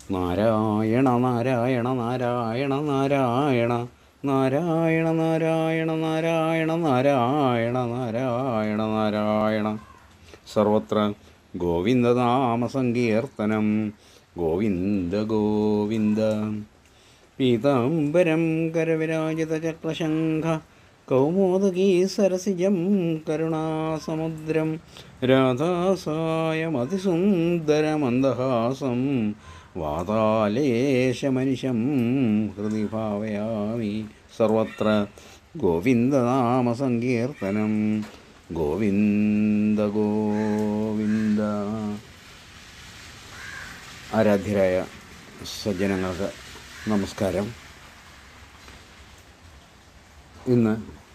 നാരായണ നാരായണ നാരായണ നാരായണ നാരായണ നാരായണ നാരായണ നാരായണ നാരായണ നാരായണ സർവത്ര ഗോവിന്ദനാമ സങ്കീർത്തനം ഗോവിന്ദ ഗോവിന്ദ പീതാംബരം കരവിരാജിതചക്രശംഖ കൗമോദകീ സരസിജം കരുണാസമുദ്രം രാധാസായമതിസുന്ദരമന്ദഹാസം വാതാലേശമനിശം ഹൃദി ഭാവയാമി സർവത്ര ഗോവിന്ദനാമസങ്കീർത്തനം ഗോവിന്ദ ഗോവിന്ദ ആരാധ്യരായ സജ്ജനങ്ങൾക്ക് നമസ്കാരം ഇന്ന്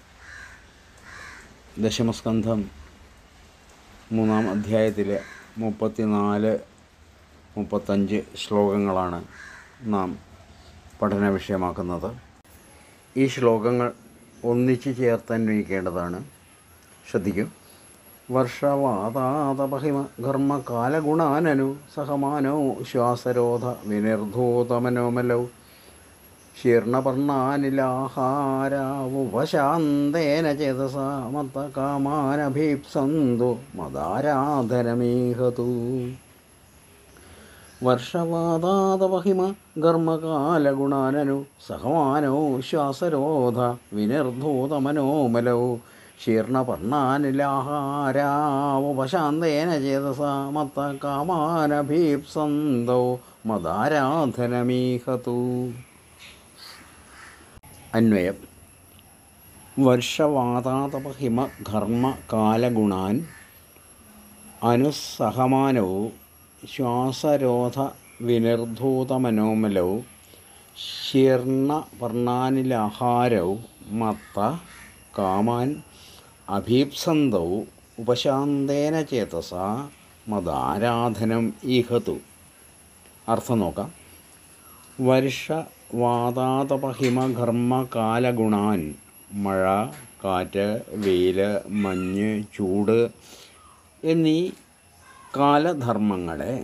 ദശമസ്കന്ധം മൂന്നാം അധ്യായത്തിലെ മുപ്പത്തിനാല് മുപ്പത്തഞ്ച് ശ്ലോകങ്ങളാണ് നാം പഠന വിഷയമാക്കുന്നത് ഈ ശ്ലോകങ്ങൾ ഒന്നിച്ച് ചേർത്തന്വയിക്കേണ്ടതാണ് ശ്രദ്ധിക്കൂ വർഷവാതാതപഹിമ ഘർമ്മകാലഗുണാനനു സഹമാനോ ശ്വാസരോധ വിനിർധൂതമനോമലൗ ശീർണപർണാനിലാഹാരാവുപശാന്തേന ചേതസാ മത്തകാമാനഭീപ്സന്തു മദാരാധനമീഹതു വർഷവാതാതപഹിമ ഘർമ്മകാലഗുണാനനു സഹമാനോ ശ്വാസരോധ വിനിർധൂതമനോമലൗ ശീർണപർണാനിലാഹാരാവുപശാന്തേന ചേതസാ മത്തകാമാനഭീപ്സന്തോ മദാരാധനമീഹതു അന്വയം വർഷവാതാതപഹിമ ഘർമ്മ കാലഗുണാൻ അനുസഹമാനൗ ശ്വാസരോധ വിനിർധൂതമനോമലൗ ശീർണപർണാനിലാഹാരൗ മത്ത കാമാൻ അഭീപ്സന്തൗ ഉപശാന്തേന ചേതസ മദാരാധനം ഈഹതു അർത്ഥം നോക്കാം വർഷ വാതാതപഹിമ ഘർമ്മ കാലഗുണാൻ മഴ കാറ്റ് വെയിൽ മഞ്ഞ് ചൂട് എന്നീ കാലധർമ്മങ്ങളെ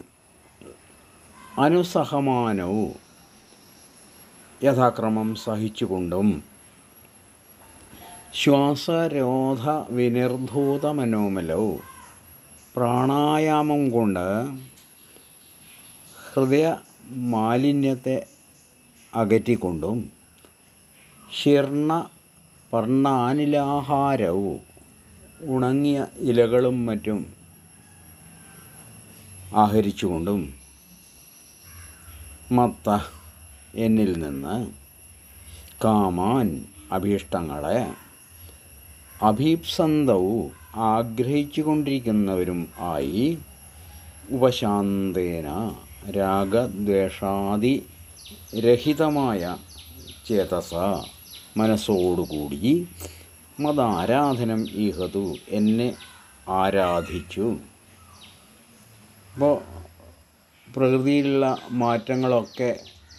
അനുസഹമാനവും യഥാക്രമം സഹിച്ചുകൊണ്ടും ശ്വാസരോധ വിനിർധൂത മനോമലോ പ്രാണായാമം കൊണ്ട് ഹൃദയ മാലിന്യത്തെ അകറ്റിക്കൊണ്ടും ശീർണ പർണാനിലാഹാരവും ഉണങ്ങിയ ഇലകളും മറ്റും ആഹരിച്ചുകൊണ്ടും മത്ത എന്നിൽ നിന്ന് കാമാൻ അഭീഷ്ടങ്ങളെ അഭീപ്സന്തവും ആഗ്രഹിച്ചു കൊണ്ടിരിക്കുന്നവരും ആയി ഉപശാന്തേന രാഗദ്വേഷാദി രഹിതമായ ചേതസ മനസ്സോടുകൂടി മതാരാധനം ഈഹതു എന്നെ ആരാധിച്ചു അപ്പോൾ പ്രകൃതിയിലുള്ള മാറ്റങ്ങളൊക്കെ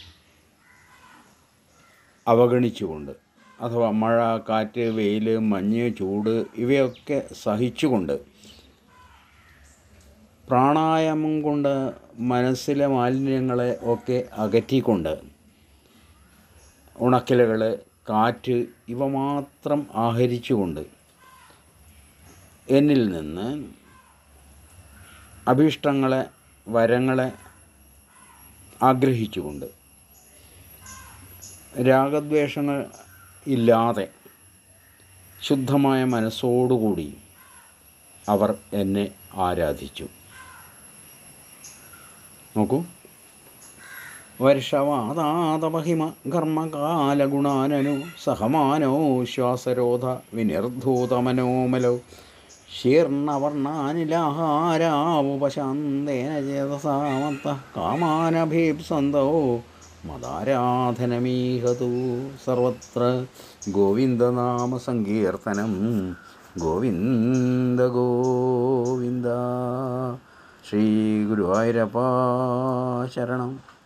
അവഗണിച്ചുകൊണ്ട് അഥവാ മഴ കാറ്റ് വെയിൽ മഞ്ഞ് ചൂട് ഇവയൊക്കെ സഹിച്ചുകൊണ്ട് പ്രാണായാമം കൊണ്ട് മനസ്സിലെ മാലിന്യങ്ങളെ ഒക്കെ അകറ്റിക്കൊണ്ട് ഉണക്കലുകൾ കാറ്റ് ഇവ മാത്രം ആഹരിച്ചുകൊണ്ട് എന്നിൽ നിന്ന് അഭീഷ്ടങ്ങളെ വരങ്ങളെ ആഗ്രഹിച്ചുകൊണ്ട് രാഗദ്വേഷങ്ങൾ ഇല്ലാതെ ശുദ്ധമായ മനസ്സോടുകൂടി അവർ എന്നെ ആരാധിച്ചു നോക്കൂ വർഷവാതാതമഹിമ ഘർമ്മകാലഗുണാനനു സഹമാനോ ശ്വാസരോധ വിനിർധൂതമനോമലോ ശീർണവർണാനിലാഹാരാവുപശാന്തേന ചേതസാമത്ത കാമാനഭീപ്സന്തോ മദാരാധനമീഹതു സർവത്ര ഗോവിന്ദനാമസങ്കീർത്തനം ഗോവിന്ദ ഗോവിന്ദ ശ്രീ ഗുരുവായൂരപ്പ ശരണം